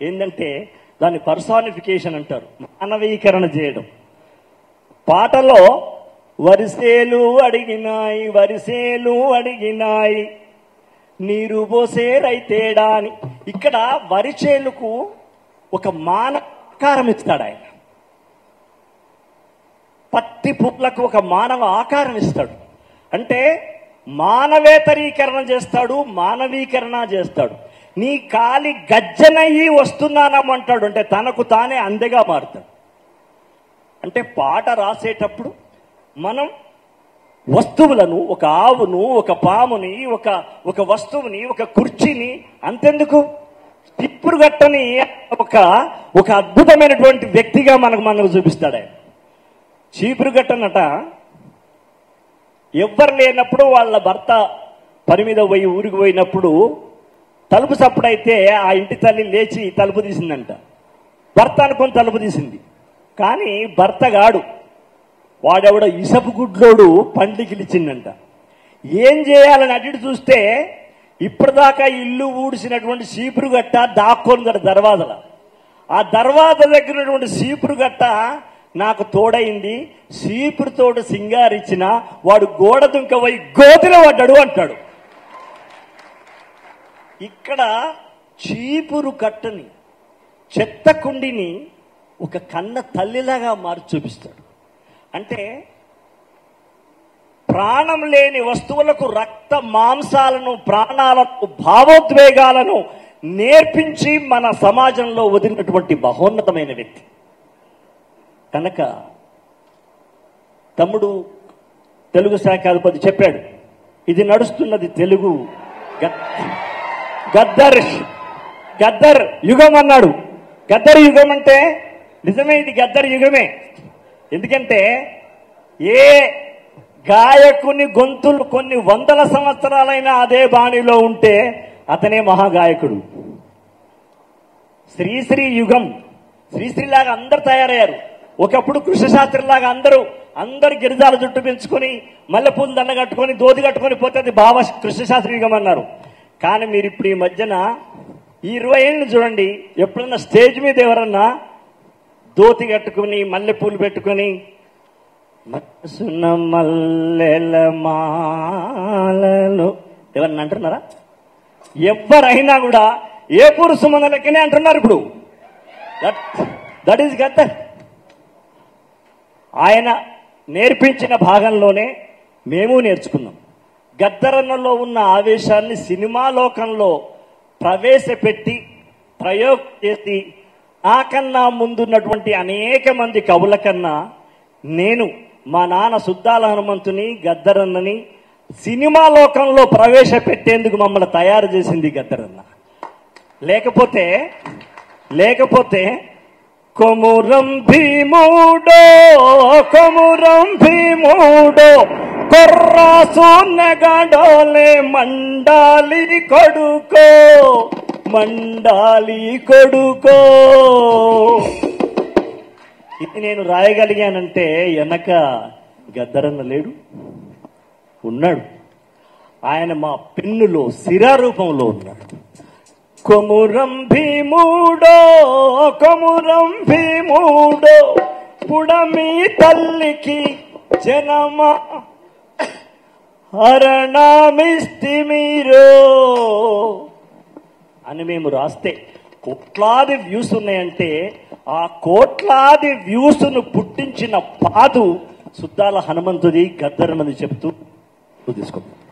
ఏంటంటే దాన్ని పర్సానిఫికేషన్ అంటారు మానవీకరణ చేయడం పాటలో వరిసేలు అడిగినాయి వరిసేలు అడిగినాయి నీరు పోసే రైతేడా అని ఇక్కడ వరిచేలుకు ఒక మానకారం ఇస్తాడు ఆయన పత్తి పుట్లకు ఒక మానవ ఆకారం ఇస్తాడు అంటే మానవేతరీకరణ చేస్తాడు మానవీకరణ చేస్తాడు నీ కాలి గజ్జనయ్యి వస్తున్నానమ్మంటాడు అంటే తనకు తానే అందెగా మారుతాడు అంటే పాట రాసేటప్పుడు మనం వస్తువులను ఒక ఆవును ఒక పాముని ఒక ఒక వస్తువుని ఒక కుర్చీని అంతెందుకు తిప్పుడు గట్టని ఒక ఒక అద్భుతమైనటువంటి వ్యక్తిగా మనకు మనకు చూపిస్తాడు ఆయన చీపురు గట్టనట ఎవ్వరు లేనప్పుడు వాళ్ళ భర్త పని మీద పోయి ఊరికి పోయినప్పుడు తలుపు సప్పుడైతే ఆ ఇంటి తల్లి లేచి తలుపు తీసిందంట భర్త అనుకొని తలుపు తీసింది కానీ భర్త గాడు వాడెవడో ఇసపు గుడ్లోడు పండికిలిచిందంట ఏం చేయాలని అటు ఇటు చూస్తే ఇప్పటిదాకా ఇల్లు ఊడిసినటువంటి సీపురు గట్ట దాక్కొని గడ దర్వాజల ఆ దర్వాజ దగ్గర ఉన్నటువంటి సీపురు గట్ట నాకు తోడైంది సీపురు తోడు సింగారిచ్చిన వాడు గోడ దుంక పోయి గోతిలో పడ్డాడు అంటాడు ఇక్కడ చీపురు కట్టని చెత్త కుండిని ఒక కన్న తల్లిలాగా మార్చి చూపిస్తాడు అంటే ప్రాణం లేని వస్తువులకు రక్త మాంసాలను ప్రాణాలను భావోద్వేగాలను నేర్పించి మన సమాజంలో వదిలినటువంటి మహోన్నతమైన వ్యక్తి కనుక తమ్ముడు తెలుగు శాఖాధిపతి చెప్పాడు ఇది నడుస్తున్నది తెలుగు గ- గద్దర్ గద్దర్ యుగం అన్నాడు గద్దర్ యుగం అంటే నిజమే ఇది గద్దర్ యుగమే ఎందుకంటే ఏ గాయకుని గొంతులు కొన్ని వందల సంవత్సరాలైనా అదే బాణిలో ఉంటే అతనే మహాగాయకుడు శ్రీశ్రీ యుగం శ్రీశ్రీలాగా అందరు తయారయ్యారు ఒకప్పుడు కృష్ణశాస్త్రిలాగా అందరూ అందరు గిరిజాల జుట్టు పెంచుకొని మల్లెపూలు దండ కట్టుకొని దోది కట్టుకొని పోతే అది బాబా కృష్ణశాస్త్రి యుగం అన్నారు కానీ మీరు ఇప్పుడు ఈ మధ్యన ఈ ఇరవై ఏళ్ళు చూడండి ఎప్పుడన్నా స్టేజ్ మీద ఎవరన్నా దోతి కట్టుకుని మల్లెపూలు పెట్టుకొని మనసున మల్లెల మాలలు ఎవరన్నా అంటున్నారా ఎవరైనా కూడా ఏ పురుషు మన లెక్కనే అంటున్నారు ఇప్పుడు దట్ ఈస్ గద్దర్ ఆయన నేర్పించిన భాగంలోనే మేము నేర్చుకున్నాం గద్దరన్నలో ఉన్న ఆవేశాన్ని సినిమా లోకంలో ప్రవేశపెట్టి ప్రయోగం చేసి నాకన్నా ముందున్నటువంటి అనేక మంది కవుల కన్నా నేను మా నాన్న సుద్దాల హనుమంతుని గద్దరన్నని సినిమా లోకంలో ప్రవేశపెట్టేందుకు మమ్మల్ని తయారు చేసింది గద్దరన్న లేకపోతే లేకపోతే కొమురం భీముడో కొమురం భీముడో కొర్రాసు నెగడోలే మండాలి కొడుకో మండాలి కొడుకో ఇది నేను రాయగలిగానంటే వెనక గద్దరన్న లేడు ఉన్నాడు ఆయన మా పెన్నులో శిరా రూపంలో ఉన్నాడు కొమురం భీముడో కొమురం భీముడో పుడమి తల్లికి జనమ హరణమిస్తి మీరు అని మేము రాస్తే కోట్లాది వ్యూస్ ఉన్నాయంటే ఆ కోట్లాది వ్యూస్ ను పుట్టించిన పాదు సుద్దాల హనుమంతుడి గద్దరమని చెప్తూ తీసుకోండి